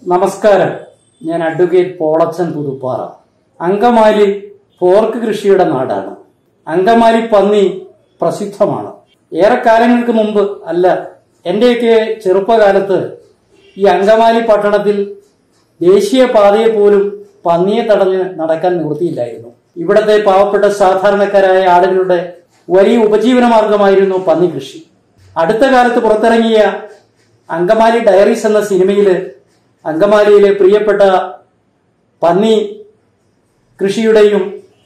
നമസ്കാരം ഞാൻ advocate Polachan Puthuppara Angamaly pork കൃഷിയുടെ നാടാണ് അങ്കമാലി പന്നി പ്രസിദ്ധമാണ് ഏറെ കാലങ്ങൾക്ക് മുമ്പ് അല്ല എന്റെയൊക്കെ ചെറുപ്പകാലത്ത് ഈ അങ്കമാലി പട്ടണത്തിൽ ദേശീയ പാതയെ പോലും പന്നിയെ തടഞ്ഞ് നടക്കാൻ നിവൃത്തിയില്ലായിരുന്നു ഇവിടത്തെ പാവപ്പെട്ട സാധാരണക്കാരായ ആളുകളുടെ വലിയ ഉപജീവന മാർഗമായിരുന്നു പന്നി കൃഷി അടുത്ത കാലത്ത് പുറത്തിറങ്ങിയ അങ്കമാലി ഡയറീസ് എന്ന സിനിമയില് അങ്കമാലിയിലെ പ്രിയപ്പെട്ട പന്നി കൃഷിയുടെയും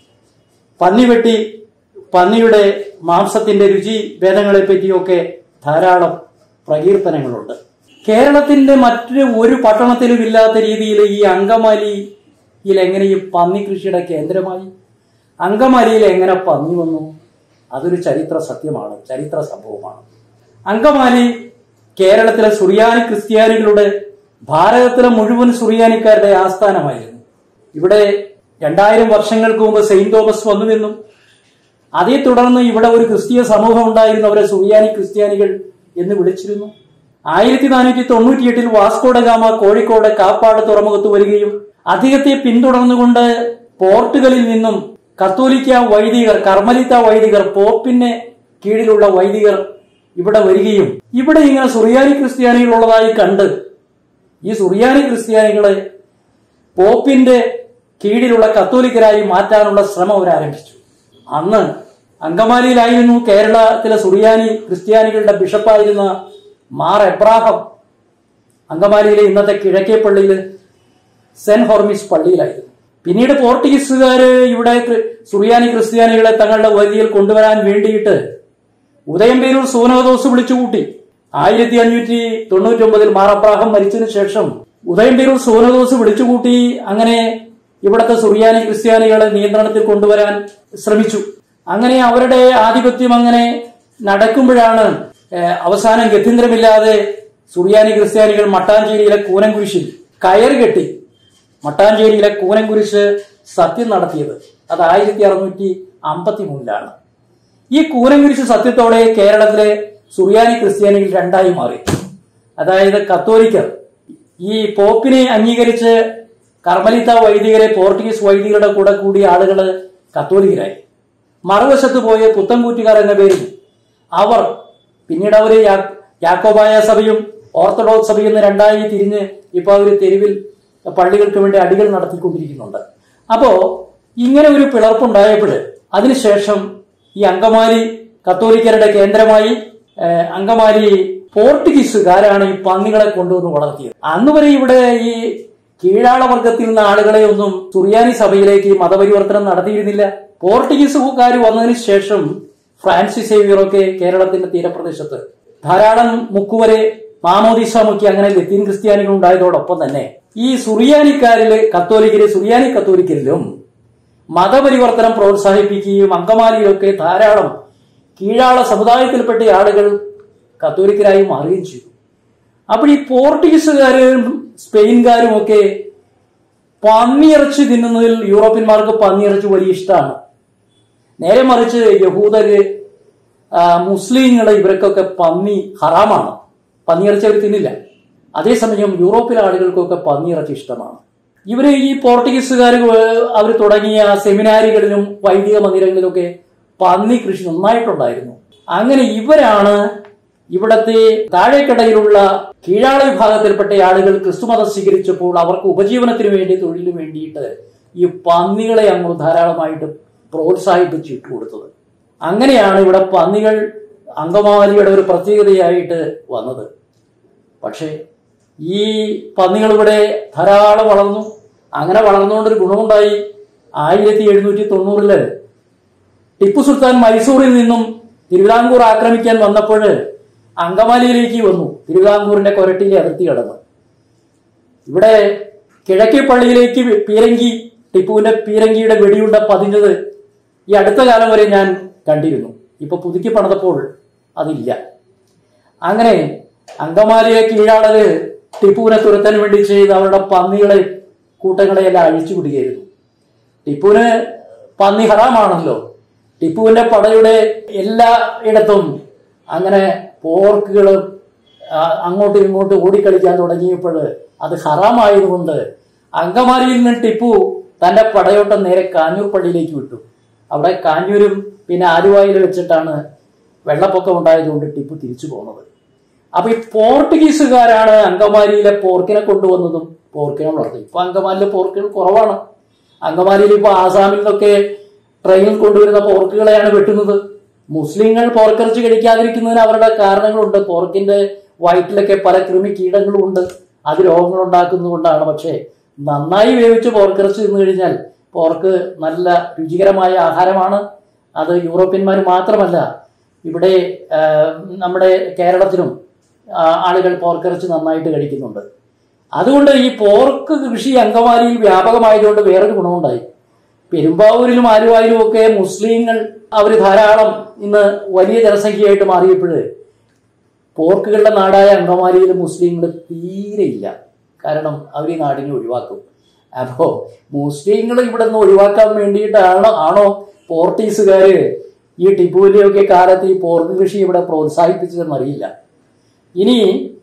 പന്നി വെട്ടി പന്നിയുടെ മാംസത്തിന്റെ രുചി ഭേദങ്ങളെ പറ്റിയൊക്കെ ധാരാളം പ്രകീർത്തനങ്ങളുണ്ട് കേരളത്തിന്റെ മറ്റൊരു ഒരു പട്ടണത്തിലും ഇല്ലാത്ത രീതിയിൽ ഈ അങ്കമാലിയിൽ എങ്ങനെ ഈ പന്നി കൃഷിയുടെ കേന്ദ്രമായി അങ്കമാലിയിൽ എങ്ങനെ പന്നി വന്നു അതൊരു ചരിത്ര സത്യമാണ് ചരിത്ര സംഭവമാണ് അങ്കമാലി കേരളത്തിലെ സുറിയാനി ക്രിസ്ത്യാനികളുടെ ഭാരതത്തിലെ മുഴുവൻ സുറിയാനിക്കാരുടെ ആസ്ഥാനമായിരുന്നു ഇവിടെ രണ്ടായിരം വർഷങ്ങൾക്ക് മുമ്പ് സെയിന്റ് തോമസ് വന്നുവെന്നും അതേ തുടർന്ന് ഇവിടെ ഒരു ക്രിസ്തീയ സമൂഹം ഉണ്ടായിരുന്നു അവരെ സുറിയാനി ക്രിസ്ത്യാനികൾ എന്ന് വിളിച്ചിരുന്നു ആയിരത്തി നാനൂറ്റി തൊണ്ണൂറ്റിയെട്ടിൽ വാസ്കോഡ ഗാമ കോഴിക്കോട് കാപ്പാട് തുറമുഖത്ത് വരികയും അദ്ദേഹത്തെ പിന്തുടർന്നുകൊണ്ട് പോർട്ടുകളിൽ നിന്നും കത്തോലിക്ക വൈദികർ കർമ്മലിത്ത വൈദികർ പോപ്പിന്റെ കീഴിലുള്ള വൈദികർ ഇവിടെ വരികയും ഇവിടെ ഇങ്ങനെ സുറിയാനി ക്രിസ്ത്യാനികൾ ഉള്ളതായി കണ്ട് ഈ സുറിയാനി ക്രിസ്ത്യാനികളെ പോപ്പിന്റെ കീഴിലുള്ള കത്തോലിക്കരായി മാറ്റാനുള്ള ശ്രമം അവർ ആരംഭിച്ചു അന്ന് അങ്കമാലിയിലായിരുന്നു കേരളത്തിലെ സുറിയാനി ക്രിസ്ത്യാനികളുടെ ബിഷപ്പായിരുന്ന മാർ എബ്രാഹം അങ്കമാലിയിലെ ഇന്നത്തെ കിഴക്കേ പള്ളിയിൽ സെന്റ് ഹോർമിസ് പള്ളിയിലായിരുന്നു പിന്നീട് പോർട്ടുഗീസുകാര് ഇവിടെ ക്രി- സുറിയാനി ക്രിസ്ത്യാനികളെ തങ്ങളുടെ വരിയിൽ കൊണ്ടുവരാൻ വേണ്ടിയിട്ട് ഉദയംപേരൂർ സൂനോദോസ് വിളിച്ചുകൂട്ടി ആയിരത്തി അഞ്ഞൂറ്റി തൊണ്ണൂറ്റി ഒമ്പതിൽ മാർ അബ്രാഹം മരിച്ചതിനു ശേഷം ഉദയംപേരൂർ സൂനോദോസ് വിളിച്ചുകൂട്ടി അങ്ങനെ ഇവിടുത്തെ സുറിയാനി ക്രിസ്ത്യാനികളെ നിയന്ത്രണത്തിൽ കൊണ്ടുവരാൻ ശ്രമിച്ചു അങ്ങനെ അവരുടെ ആധിപത്യം അങ്ങനെ നടക്കുമ്പോഴാണ് ഏഹ്, അവസാനം ഗത്യന്തരമില്ലാതെ സുറിയാനി ക്രിസ്ത്യാനികൾ മട്ടാഞ്ചേരിയിലെ കൂനംകുരിശിൽ കയർ കെട്ടി മട്ടാഞ്ചേരിയിലെ കൂനംകുരിശ് സത്യം നടത്തിയത് അത് ആയിരത്തി അറുന്നൂറ്റി അമ്പത്തി മൂന്നിലാണ് ഈ കൂനംകുരിശ് സത്യത്തോടെ കേരളത്തിലെ സുറിയാനി ക്രിസ്ത്യാനികൾ രണ്ടായി മാറി അതായത് കത്തോലിക്കർ ഈ പോപ്പിനെ അംഗീകരിച്ച് കർമ്മലിത്ത വൈദികരെ പോർട്ടുഗീസ് വൈദികരുടെ കൂടെ കൂടിയ ആളുകൾ കത്തോലിക്കരായി മറുവശത്ത് പോയ പുത്തൻകൂറ്റുകാർ എന്ന പേരിൽ അവർ പിന്നീട് അവര് യാ- യാക്കോബായ സഭയും ഓർത്തഡോക്സ് സഭയും എന്ന് രണ്ടായി തിരിഞ്ഞ് ഇപ്പൊ അവര് തെരുവിൽ പള്ളികൾക്ക് വേണ്ടി അടികൾ നടത്തിക്കൊണ്ടിരിക്കുന്നുണ്ട് അപ്പോ ഇങ്ങനെ ഒരു പിളർപ്പുണ്ടായപ്പോൾ അതിനുശേഷം ഈ അങ്കമാലി കത്തോലിക്കരുടെ കേന്ദ്രമായി ഏഹ്, അങ്കമാലി പോർട്ടുഗീസുകാരാണ് ഈ പന്നികളെ കൊണ്ടുവന്ന് വളർത്തിയത് അന്ന് വരെ ഇവിടെ ഈ കീഴാള വർഗത്തിൽ നിന്ന് ആളുകളെ ഒന്നും സുറിയാനി സഭയിലേക്ക് ഈ മതപരിവർത്തനം നടത്തിയിരുന്നില്ല പോർട്ടുഗീസുകാർ വന്നതിന് ശേഷം ഫ്രാൻസിസ് സേവിയറൊക്കെ കേരളത്തിന്റെ തീരപ്രദേശത്ത് ധാരാളം മുക്കുവരെ മാമോദിസ മുക്കി അങ്ങനെ ലത്തീൻ ക്രിസ്ത്യാനികൾ ഉണ്ടായതോടൊപ്പം തന്നെ ഈ സുറിയാനിക്കാരില് കത്തോലിക്കര് സുറിയാനി കത്തോലിക്കരിലും മതപരിവർത്തനം പ്രോത്സാഹിപ്പിക്കുകയും അങ്കമാലിയിലൊക്കെ ധാരാളം കീഴാള സമുദായത്തിൽപ്പെട്ട ആളുകൾ കത്തോലിക്കരായി മാറുകയും ചെയ്തു അപ്പോൾ ഈ പോർട്ടുഗീസുകാരും സ്പെയിൻകാരും ഒക്കെ പന്നിയിറച്ചി തിന്നുന്നതിൽ യൂറോപ്യന്മാർക്ക് പന്നിയിറച്ചി വലിയ ഇഷ്ടമാണ് നേരെ മറിച്ച് യഹൂദര് ആ, മുസ്ലിങ്ങള് ഇവർക്കൊക്കെ പന്നി ഹറാമാണ് പന്നിയിറച്ചി അവർ തിന്നില്ല അതേസമയം യൂറോപ്പിലെ ആളുകൾക്കൊക്കെ പന്നിയിറച്ചി ഇഷ്ടമാണ് ഇവര് ഈ പോർട്ടുഗീസുകാർ അവർ തുടങ്ങിയ സെമിനാരികളിലും വൈദിക മന്ദിരങ്ങളിലൊക്കെ പന്നി കൃഷി നന്നായിട്ടുണ്ടായിരുന്നു അങ്ങനെ ഇവരാണ് ഇവിടത്തെ താഴേക്കടയിലുള്ള കീഴാള വിഭാഗത്തിൽപ്പെട്ട ആളുകൾ ക്രിസ്തുമതം സ്വീകരിച്ചപ്പോൾ അവർക്ക് ഉപജീവനത്തിന് വേണ്ടി തൊഴിലിന് വേണ്ടിയിട്ട് ഈ പന്നികളെ അങ്ങ് ധാരാളമായിട്ട് പ്രോത്സാഹിപ്പിച്ച് ഇട്ടുകൊടുത്തത് അങ്ങനെയാണ് ഇവിടെ പന്നികൾ അങ്കമാലിയുടെ ഒരു പ്രത്യേകതയായിട്ട് വന്നത് പക്ഷേ ഈ പന്നികൾ ഇവിടെ ധാരാളം വളർന്നു അങ്ങനെ വളർന്നുകൊണ്ടൊരു ഗുണമുണ്ടായി ആയിരത്തി എഴുന്നൂറ്റി തൊണ്ണൂറില് ടിപ്പു സുൽത്താൻ മൈസൂരിൽ നിന്നും തിരുവിതാംകൂർ ആക്രമിക്കാൻ വന്നപ്പോൾ അങ്കമാലിയിലേക്ക് വന്നു തിരുവിതാംകൂറിന്റെ കൊരട്ടിയിലെ അതിർത്തി കടന്ന് ഇവിടെ കിഴക്കേ പള്ളിയിലേക്ക് പീരങ്കി ടിപ്പുവിന്റെ പീരങ്കിയുടെ വെടിയുണ്ട പതിഞ്ഞത് ഈ അടുത്ത കാലം വരെ ഞാൻ കണ്ടിരുന്നു ഇപ്പൊ പുതുക്കി പണിതപ്പോൾ അതില്ല അങ്ങനെ അങ്കമാലിയെ കീഴാളര് ടിപ്പുവിനെ തുരത്താൻ വേണ്ടി ചെയ്ത് അവരുടെ പന്നികളെ കൂട്ടങ്ങളെയെല്ലാം അഴിച്ചു വിടുകയായിരുന്നു ടിപ്പുവിന് പന്നി ഹറാമാണല്ലോ ടിപ്പുവിന്റെ പടയുടെ എല്ലാ ഇടത്തും അങ്ങനെ പോർക്കുകളും ആ, അങ്ങോട്ടും ഇങ്ങോട്ടും ഓടിക്കളിക്കാൻ തുടങ്ങിയപ്പോൾ അത് ഹറാമായതുകൊണ്ട് അങ്കമാലിയിൽ നിന്ന് ടിപ്പു തന്റെ പടയോട്ടം നേരെ കാഞ്ഞൂർ പള്ളിയിലേക്ക് വിട്ടു അവിടെ കാഞ്ഞൂരും പിന്നെ ആലുവായിൽ വെച്ചിട്ടാണ് വെള്ളപ്പൊക്കം ഉണ്ടായതുകൊണ്ട് ടിപ്പു തിരിച്ചു പോകുന്നത് അപ്പൊ ഈ പോർട്ടുഗീസുകാരാണ് അങ്കമാലിയിലെ പോർക്കിനെ കൊണ്ടുവന്നതും പോർക്കിനെ വളർത്തി ഇപ്പൊ അങ്കമാലിയിലെ പോർക്കുകൾ കുറവാണ് അങ്കമാലിയിൽ ഇപ്പൊ ആസാമിൽ നിന്നൊക്കെ ട്രെയിനിൽ കൊണ്ടുവരുന്ന പോർക്കുകളെയാണ് വെട്ടുന്നത് മുസ്ലിങ്ങൾ പോർക്കിറച്ചി കഴിക്കാതിരിക്കുന്നതിന് അവരുടെ കാരണങ്ങളുണ്ട് പോർക്കിന്റെ വയറ്റിലൊക്കെ പല കൃമി കീടങ്ങളും ഉണ്ട് അത് രോഗങ്ങൾ ഉണ്ടാക്കുന്നതുകൊണ്ടാണ് പക്ഷേ നന്നായി വേവിച്ച് പോർക്കിറച്ചി തിന്നു കഴിഞ്ഞാൽ പോർക്ക് നല്ല രുചികരമായ ആഹാരമാണ് അത് യൂറോപ്യന്മാർ മാത്രമല്ല ഇവിടെ ആ, നമ്മുടെ കേരളത്തിലും ആ, ആളുകൾ പോർക്കിറച്ചി നന്നായിട്ട് കഴിക്കുന്നുണ്ട് അതുകൊണ്ട് ഈ പോർക്ക് കൃഷി അങ്കമാലിയിൽ വ്യാപകമായതുകൊണ്ട് വേറൊരു ഗുണമുണ്ടായി പെരുമ്പാവൂരിലും ആലുവായിലും ഒക്കെ മുസ്ലിങ്ങൾ അവർ ധാരാളം ഇന്ന് വലിയ ജനസംഖ്യയായിട്ട് മാറിയപ്പോൾ പോർക്കുകളുടെ നാടായ അങ്കമാലിയിൽ മുസ്ലിങ്ങൾ തീരെയില്ല കാരണം അവർ ഈ നാടിനെ ഒഴിവാക്കും അപ്പോൾ മുസ്ലിങ്ങൾ ഇവിടെ നിന്ന് ഒഴിവാക്കാൻ വേണ്ടിയിട്ടാണോ ആണോ പോർട്ടീസുകാര് ഈ ടിപ്പുവിൻ്റെയൊക്കെ കാലത്ത് ഈ പോർക്ക് കൃഷി ഇവിടെ പ്രോത്സാഹിപ്പിച്ചതെന്നറിയില്ല ഇനി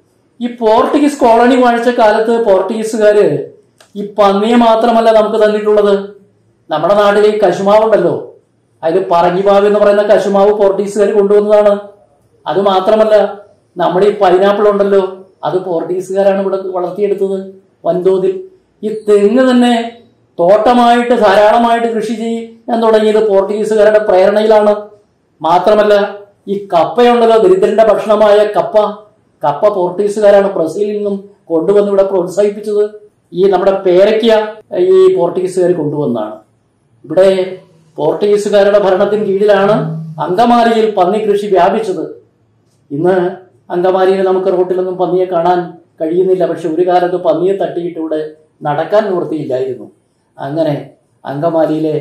ഈ പോർട്ടുഗീസ് കോളനി വാഴിച്ച കാലത്ത് പോർട്ടുഗീസുകാര് ഈ പന്നിയെ മാത്രമല്ല നമുക്ക് തന്നിട്ടുള്ളത് നമ്മുടെ നാട്ടിൽ ഈ കശുമാവുണ്ടല്ലോ അതിൽ പറങ്ങിമാവ് എന്ന് പറയുന്ന കശുമാവ് പോർട്ടുഗീസുകാർ കൊണ്ടുവന്നതാണ് അത് മാത്രമല്ല നമ്മുടെ ഈ പൈനാപ്പിൾ ഉണ്ടല്ലോ അത് പോർട്ടുഗീസുകാരാണ് ഇവിടെ വളർത്തിയെടുത്തത് വൻതോതിൽ ഈ തെങ്ങ് തന്നെ തോട്ടമായിട്ട് ധാരാളമായിട്ട് കൃഷി ചെയ്യാൻ തുടങ്ങിയത് പോർട്ടുഗീസുകാരുടെ പ്രേരണയിലാണ് മാത്രമല്ല ഈ കപ്പയുണ്ടല്ലോ ദരിദ്രന്റെ ഭക്ഷണമായ കപ്പ കപ്പ പോർട്ടുഗീസുകാരാണ് ബ്രസീലിൽ നിന്നും കൊണ്ടുവന്ന് ഇവിടെ പ്രോത്സാഹിപ്പിച്ചത് ഈ നമ്മുടെ പേരയ്ക്ക ഈ പോർട്ടുഗീസുകാർ കൊണ്ടുവന്നതാണ് ഇവിടെ പോർട്ടുഗീസുകാരുടെ ഭരണത്തിന് കീഴിലാണ് അങ്കമാലിയിൽ പന്നി കൃഷി വ്യാപിച്ചത് ഇന്ന് അങ്കമാലിയിൽ നമുക്ക് റോട്ടിലൊന്നും പന്നിയെ കാണാൻ കഴിയുന്നില്ല പക്ഷെ ഒരു കാലത്ത് പന്നിയെ തട്ടിയിട്ട് ഇവിടെ നടക്കാൻ നിവൃത്തിയില്ലായിരുന്നു അങ്ങനെ അങ്കമാലിയിലെ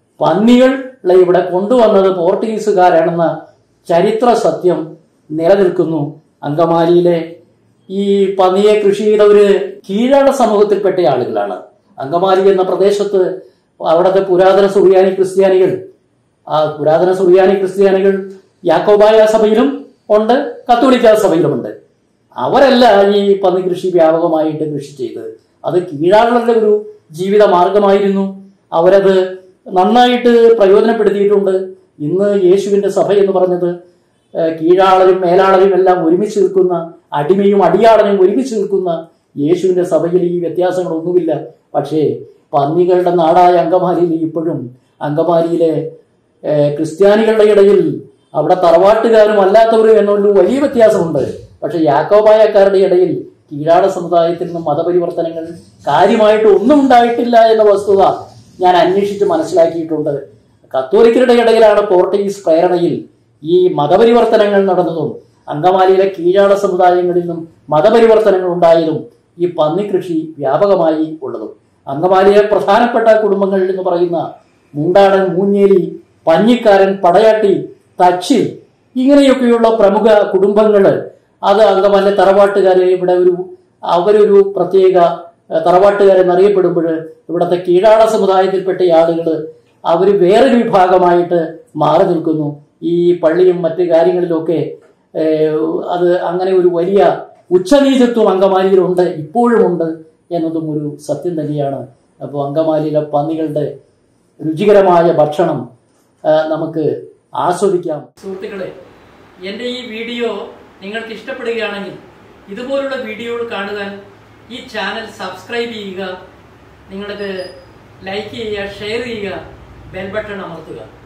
പന്നികളെ ഇവിടെ കൊണ്ടുവന്നത് പോർട്ടുഗീസുകാരാണെന്ന ചരിത്ര സത്യം നിലനിൽക്കുന്നു അങ്കമാലിയിലെ ഈ പന്നിയെ കൃഷി ചെയ്തവര് കീഴാള സമൂഹത്തിൽപ്പെട്ട ആളുകളാണ് അങ്കമാലി എന്ന പ്രദേശത്ത് അവിടുത്തെ പുരാതന സുറിയാനി ക്രിസ്ത്യാനികൾ ആ പുരാതന സുറിയാനി ക്രിസ്ത്യാനികൾ യാക്കോബായ സഭയിലും ഉണ്ട് കത്തോലിക്ക സഭയിലുമുണ്ട് അവരല്ല ഈ പന്നി കൃഷി വ്യാപകമായിട്ട് കൃഷി ചെയ്തത് അത് കീഴാളുകളുടെ ഒരു ജീവിത മാർഗമായിരുന്നു അവരത് നന്നായിട്ട് പ്രയോജനപ്പെടുത്തിയിട്ടുണ്ട് ഇന്ന് യേശുവിന്റെ സഭ എന്ന് പറഞ്ഞത് ഏഹ്, കീഴാളരും മേലാളരും എല്ലാം ഒരുമിച്ച് നിൽക്കുന്ന അടിമയും അടിയാളനും ഒരുമിച്ച് നിൽക്കുന്ന യേശുവിന്റെ സഭയിൽ ഈ വ്യത്യാസങ്ങളൊന്നുമില്ല പക്ഷേ പന്നികളുടെ നാടായ അങ്കമാലിയിൽ ഇപ്പോഴും അങ്കമാലിയിലെ ഏഹ്, ക്രിസ്ത്യാനികളുടെ ഇടയിൽ അവിടെ തറവാട്ടുകാരും അല്ലാത്തവരും എന്നുള്ള വലിയ വ്യത്യാസമുണ്ട് പക്ഷെ യാക്കോബായക്കാരുടെ ഇടയിൽ കീഴാട സമുദായത്തിൽ നിന്നും മതപരിവർത്തനങ്ങൾ കാര്യമായിട്ട് ഒന്നും ഉണ്ടായിട്ടില്ല എന്ന വസ്തുത ഞാൻ അന്വേഷിച്ച് മനസ്സിലാക്കിയിട്ടുണ്ട് കത്തോലിക്കരുടെ ഇടയിലാണ് പോർട്ടുഗീസ് പ്രേരണയിൽ ഈ മതപരിവർത്തനങ്ങൾ നടന്നതും അങ്കമാലിയിലെ കീഴാട സമുദായങ്ങളിൽ നിന്നും മതപരിവർത്തനങ്ങൾ ഉണ്ടായതും ഈ പന്നി കൃഷി വ്യാപകമായി ഉള്ളതും അങ്കമാലിയിലെ പ്രധാനപ്പെട്ട കുടുംബങ്ങൾ എന്ന് പറയുന്ന മുണ്ടാടൻ മൂഞ്ഞേലി പഞ്ഞിക്കാരൻ പടയാട്ടി തച്ചിൽ ഇങ്ങനെയൊക്കെയുള്ള പ്രമുഖ കുടുംബങ്ങൾ അത് അങ്കമാലിലെ തറവാട്ടുകാരെ ഇവിടെ ഒരു അവരൊരു പ്രത്യേക ഏഹ്, തറവാട്ടുകാരെന്നറിയപ്പെടുമ്പോൾ ഇവിടുത്തെ കീഴാട സമുദായത്തിൽപ്പെട്ട ആളുകൾ അവർ വേറൊരു വിഭാഗമായിട്ട് മാറി നിൽക്കുന്നു ഈ പള്ളിയും മറ്റ് കാര്യങ്ങളിലൊക്കെ ഏഹ്, അത് അങ്ങനെ ഒരു വലിയ ഉച്ചനീചത്വം അങ്കമാലിയിലുണ്ട് ഇപ്പോഴുമുണ്ട് എന്നതും ഒരു സത്യം തന്നെയാണ് അപ്പോൾ അങ്കമാലിയിലെ പന്നികളുടെ രുചികരമായ ഭക്ഷണം ആ, നമുക്ക് ആസ്വദിക്കാം സുഹൃത്തുക്കളെ എൻ്റെ ഈ വീഡിയോ നിങ്ങൾക്ക് ഇഷ്ടപ്പെടുകയാണെങ്കിൽ ഇതുപോലുള്ള വീഡിയോകൾ കാണുവാൻ ഈ ചാനൽ സബ്സ്ക്രൈബ് ചെയ്യുക നിങ്ങൾക്ക് ലൈക്ക് ചെയ്യുക ഷെയർ ചെയ്യുക ബെൽ ബട്ടൺ അമർത്തുക